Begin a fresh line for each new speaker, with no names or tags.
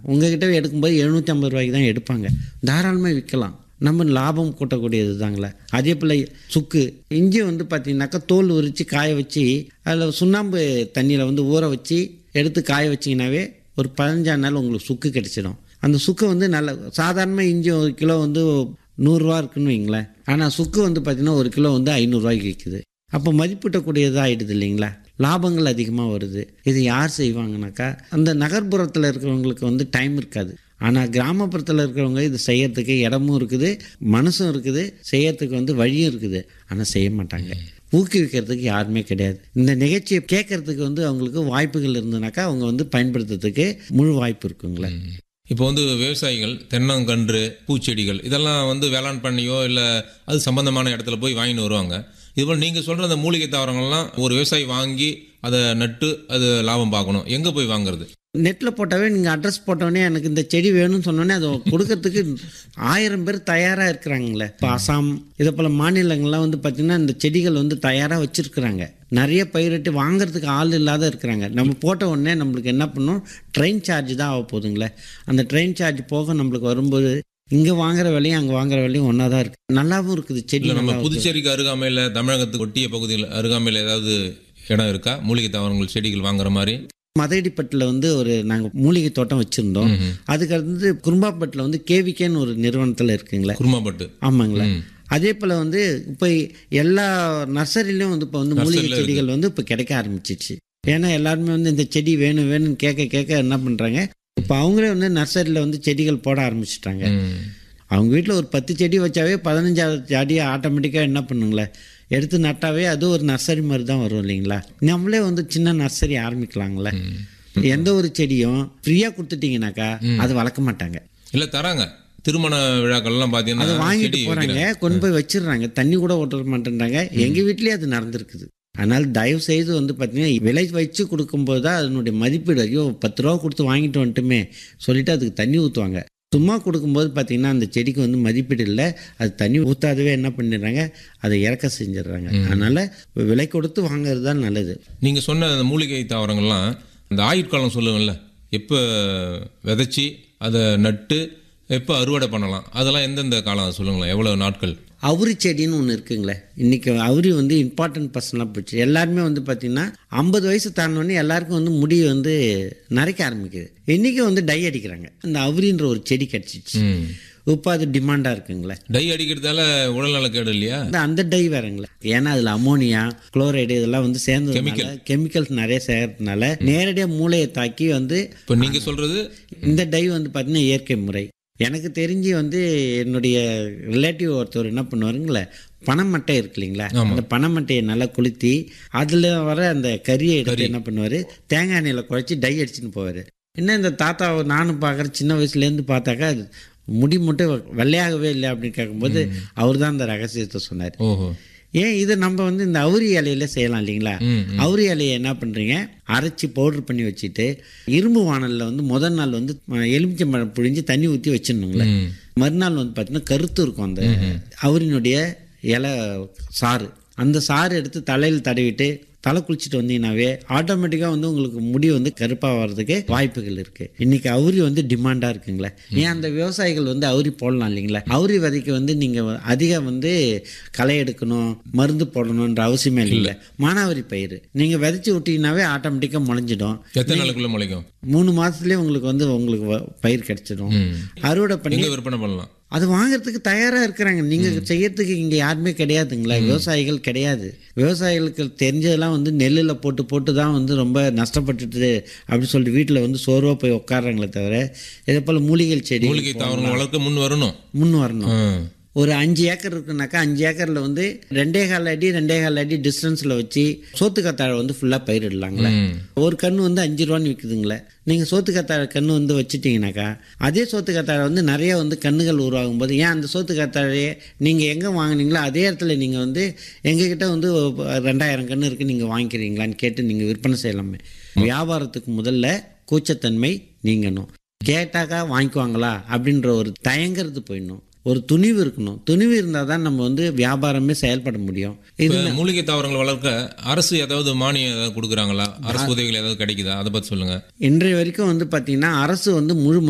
உங்ககிட்ட எடுக்கும்போது எழுநூற்றி ஐம்பது ரூபாய்க்கு தான் எடுப்பாங்க தாராளமாக விற்கலாம் நம்ம லாபம் கூட்டக்கூடியது தாங்களே அதே போல் சுக்கு இஞ்சி வந்து பார்த்தீங்கன்னாக்கா தோல் உரித்து காய வச்சு அதில் சுண்ணாம்பு தண்ணியில் வந்து ஊற வச்சு எடுத்து காய வச்சிங்கனாவே ஒரு பதினஞ்சாம் நாள் உங்களுக்கு சுக்கு கிடைச்சிடும் அந்த சுக்கு வந்து நல்ல சாதாரணமாக இஞ்சி ஒரு கிலோ வந்து நூறுரூவா இருக்குன்னு வைங்களேன் ஆனால் சுக்கு வந்து பார்த்திங்கன்னா ஒரு கிலோ வந்து ஐநூறுரூவாய்க்கு விற்குது அப்போ மதிப்பிட்டக்கூடியதாக ஆகிடுது இல்லைங்களா லாபங்கள் அதிகமாக வருது இது யார் செய்வாங்கனாக்கா அந்த நகர்ப்புறத்தில் இருக்கிறவங்களுக்கு வந்து டைம் இருக்காது ஆனால் கிராமப்புறத்தில் இருக்கிறவங்க இது செய்யறதுக்கு இடமும் இருக்குது மனசும் இருக்குது செய்யறதுக்கு வந்து வழியும் இருக்குது ஆனால் செய்ய மாட்டாங்க ஊக்குவிக்கிறதுக்கு யாருமே கிடையாது இந்த நிகழ்ச்சியை கேட்கறதுக்கு வந்து அவங்களுக்கு வாய்ப்புகள் இருந்ததுனாக்கா அவங்க வந்து பயன்படுத்துறதுக்கு முழு வாய்ப்பு இருக்குங்களே
இப்போ வந்து விவசாயிகள் தென்னங்கன்று பூச்செடிகள் இதெல்லாம் வந்து வேளாண் பண்ணியோ இல்லை அது சம்பந்தமான இடத்துல போய் வாங்கிட்டு வருவாங்க இதுபோல் நீங்கள் சொல்கிற அந்த மூலிகை தாவரங்கள்லாம் ஒரு விவசாயி வாங்கி அதை நட்டு அது லாபம் பார்க்கணும் எங்கே போய் வாங்குறது
நெட்டில் போட்டாவே நீங்கள் அட்ரஸ் போட்டோடனே எனக்கு இந்த செடி வேணும்னு சொன்னோடனே அதை கொடுக்கறதுக்கு ஆயிரம் பேர் தயாராக இருக்கிறாங்களே இப்போ அசாம் இதை போல் மாநிலங்கள்லாம் வந்து பார்த்திங்கன்னா இந்த செடிகள் வந்து தயாராக வச்சுருக்குறாங்க நிறைய பயிரிட்டு வாங்குறதுக்கு ஆள் இல்லாத இருக்கிறாங்க நம்ம போட்ட உடனே நம்மளுக்கு என்ன பண்ணணும் ட்ரெயின் சார்ஜ் தான் ஆக போகுதுங்களே அந்த ட்ரெயின் சார்ஜ் போக நம்மளுக்கு வரும்போது இங்கே வாங்குற விலையும் அங்கே வாங்குற விலையும் ஒன்றா தான் இருக்குது நல்லாவும் இருக்குது செடி
இல்லை நம்ம
நல்லா
புதுச்சேரிக்கு அருகாமையில் தமிழகத்துக்கு ஒட்டிய பகுதியில் அருகாமையில் ஏதாவது இடம் இருக்கா மூலிகை தாவரங்கள் செடிகள் வாங்குற மாதிரி
மதையடிப்பட்டில் வந்து ஒரு நாங்கள் மூலிகை தோட்டம் வச்சுருந்தோம் அதுக்கு அடுத்து குறும்பாப்பட்டில் வந்து கேவிகேன்னு ஒரு நிறுவனத்தில் இருக்குங்களே
குருமாப்பட்டு
ஆமாங்களே அதே போல் வந்து இப்போ எல்லா நர்சரிலையும் வந்து இப்போ வந்து மூலிகை செடிகள் வந்து இப்போ கிடைக்க ஆரம்பிச்சிச்சு ஏன்னா எல்லாருமே வந்து இந்த செடி வேணும் வேணும்னு கேட்க கேட்க என்ன பண்ணுறாங்க இப்போ அவங்களே வந்து நர்சரியில் வந்து செடிகள் போட ஆரம்பிச்சிட்டாங்க
ம்.
அவங்க வீட்டில் ஒரு பத்து செடி வச்சாவே பதினஞ்சாவது செடியை ஆட்டோமேட்டிக்காக என்ன பண்ணுங்களே எடுத்து நட்டாவே அது ஒரு நர்சரி மாதிரி தான் வரும் இல்லைங்களா நம்மளே வந்து சின்ன நர்சரி ஆரம்பிக்கலாங்களே எந்த ஒரு செடியும் ஃப்ரீயாக கொடுத்துட்டீங்கனாக்கா அது வளர்க்க மாட்டாங்க
இல்லை தராங்க திருமண விழாக்கள்லாம்
அதை
பார்த்தீங்கன்னா
வாங்கிட்டு
செடி
போறாங்க
வைக்கிறாங்க.
கொண்டு போய் வச்சிடுறாங்க தண்ணி கூட ஓட்ட மாட்டேன்றாங்க எங்க வீட்லயே அது நடந்திருக்குது அதனால் தயவு செய்து வந்து பார்த்தீங்கன்னா விலை வச்சு கொடுக்கும்போது தான் அதனுடைய மதிப்பீடு ஐயோ பத்து ரூபா கொடுத்து வாங்கிட்டு வந்துட்டுமே சொல்லிட்டு அதுக்கு தண்ணி ஊற்றுவாங்க சும்மா கொடுக்கும்போது பார்த்தீங்கன்னா அந்த செடிக்கு வந்து மதிப்பீடு இல்லை அது தண்ணி ஊற்றாதவே என்ன பண்ணிடுறாங்க அதை இறக்க செஞ்சிடுறாங்க அதனால விலை கொடுத்து வாங்குறது தான் நல்லது
நீங்கள் சொன்ன அந்த மூலிகை தாவரங்கள்லாம் இந்த ஆயுட்காலம் சொல்லுவீங்கல்ல எப்போ விதைச்சி அதை நட்டு எப்போ அறுவடை பண்ணலாம் அதெல்லாம் எந்தெந்த காலம் சொல்லுங்களேன் எவ்வளோ நாட்கள்
அவுரி செடின்னு ஒன்று இருக்குங்களே இன்னைக்கு அவுரி வந்து இம்பார்ட்டன்ட் பர்சனாக போச்சு எல்லாருமே வந்து பார்த்தீங்கன்னா ஐம்பது வயசு தாண்டினோடனே எல்லாருக்கும் வந்து முடி வந்து நரைக்க ஆரம்பிக்குது இன்னைக்கு வந்து டை அடிக்கிறாங்க அந்த அவுரின்ற ஒரு செடி கிடச்சிச்சு
ம்
இப்போ அது டிமாண்டாக இருக்குங்களே
டை அடிக்கிறதால உடல்நல கேடு இல்லையா
அந்த அந்த டை வேறங்களே ஏன்னா அதில் அமோனியா குளோரைடு இதெல்லாம் வந்து சேர்ந்ததுனால கெமிக்கல்ஸ் நிறைய சேர்றதுனால நேரடியாக மூளையை தாக்கி வந்து
இப்போ நீங்கள் சொல்கிறது
இந்த டை வந்து பார்த்தீங்கன்னா இயற்கை முறை எனக்கு தெரிஞ்சு வந்து என்னுடைய ரிலேட்டிவ் ஒருத்தர் என்ன பண்ணுவாருங்களே பனைமட்டை இருக்கு இல்லைங்களா அந்த பனைமட்டையை நல்லா கொளுத்தி அதில் வர அந்த கறியை எடுத்து என்ன பண்ணுவார் தேங்காய் எண்ணெயில் குழச்சி டை அடிச்சுன்னு போவார் என்ன இந்த தாத்தாவை நானும் பார்க்குறேன் சின்ன வயசுலேருந்து பார்த்தாக்கா அது முடி மட்டும் வெள்ளையாகவே இல்லை அப்படின்னு கேட்கும்போது அவர் தான் அந்த ரகசியத்தை சொன்னார்
ஓஹோ
ஏன் இது நம்ம வந்து இந்த அவுரி இலையில செய்யலாம் இல்லைங்களா
ம்,
அவுரி இலையை என்ன பண்ணுறீங்க அரைச்சி பவுடர் பண்ணி வச்சுட்டு இரும்பு வானலில் வந்து முதல் நாள் வந்து எலுமிச்சம்பழம் புழிஞ்சு தண்ணி ஊற்றி வச்சிடணுங்களே
ம்
மறுநாள் வந்து பார்த்தீங்கன்னா கருத்து இருக்கும் அந்த அவரினுடைய இலை சாறு அந்த சாறு எடுத்து தலையில் தடவிட்டு தலை குளிச்சுட்டு வந்தீங்கன்னாவே ஆட்டோமேட்டிக்காக வந்து உங்களுக்கு முடி வந்து கருப்பாக வர்றதுக்கு வாய்ப்புகள் இருக்குது இன்னைக்கு அவுரி வந்து டிமாண்டாக இருக்குங்களே ஏன் அந்த விவசாயிகள் வந்து அவுரி போடலாம் இல்லைங்களா அவுரி விதைக்கு வந்து நீங்கள் அதிக வந்து களை எடுக்கணும் மருந்து போடணுன்ற அவசியமே இல்லை மானாவரி பயிர் நீங்கள் விதைச்சி விட்டீங்கன்னாவே ஆட்டோமேட்டிக்காக முளைஞ்சிடும்
எத்தனை நாளுக்குள்ள முளைக்கும்
மூணு மாதத்துலேயே உங்களுக்கு வந்து உங்களுக்கு வ- பயிர் கிடைச்சிடும்
ம்
அறுவடை பண்ணி
எங்கே விற்பனை பண்ணலாம்
அது வாங்குறதுக்கு தயாராக இருக்கிறாங்க நீங்கள் செய்யறதுக்கு இங்கே யாருமே கிடையாதுங்களா விவசாயிகள் கிடையாது விவசாயிகளுக்கு தெரிஞ்சதெல்லாம் வந்து நெல்லில் போட்டு போட்டு தான் வந்து ரொம்ப நஷ்டப்பட்டுட்டு அப்படின்னு சொல்லிட்டு வீட்டில் வந்து சோர்வாக போய் உட்காடுறாங்களே தவிர இதே போல் மூலிகை செடி
மூலிகை தாவரங்கள் வளர்க்க முன் வரணும்
முன் வரணும்
ஆ.
ஒரு அஞ்சு ஏக்கர் இருக்குனாக்கா அஞ்சு ஏக்கரில் வந்து ரெண்டே கால் அடி ரெண்டே கால் அடி டிஸ்டன்ஸில் வச்சு சோத்துக்கத்தாழை வந்து ஃபுல்லாக பயிரிடலாங்களே
ம்.
ஒரு கன்று வந்து அஞ்சு ரூபான்னு விற்குதுங்களே நீங்கள் சோத்துக்கத்தாழை கன்று வந்து வச்சுட்டீங்கனாக்கா அதே சோத்துக்கத்தாழை வந்து நிறைய வந்து கன்றுகள் உருவாகும் போது ஏன் அந்த சோத்துக்கத்தாழையே நீங்கள் எங்கே வாங்குனீங்களோ அதே இடத்துல நீங்கள் வந்து எங்ககிட்ட வந்து ரெண்டாயிரம் கன்று இருக்குது நீங்கள் வாங்கிக்கிறீங்களான்னு கேட்டு நீங்கள் விற்பனை செய்யலாமே வியாபாரத்துக்கு முதல்ல கூச்சத்தன்மை நீங்கணும் கேட்டாக்கா வாங்கிக்குவாங்களா அப்படின்ற ஒரு தயங்கிறது போயிடணும் ஒரு துணிவு இருக்கணும் துணிவு இருந்தால் தான் நம்ம வந்து வியாபாரமே செயல்பட முடியும் இது
இப்ப மூலிகை தாவரங்கள் வளர்க்க அரசு ஏதாவது மானியம் ஏதாவது கொடுக்குறாங்களா அரசு உதவிகள் ஏதாவது கிடைக்குதா அதை பற்றி சொல்லுங்க
இன்றைய வரைக்கும் வந்து பார்த்தீங்கன்னா அரசு வந்து முழு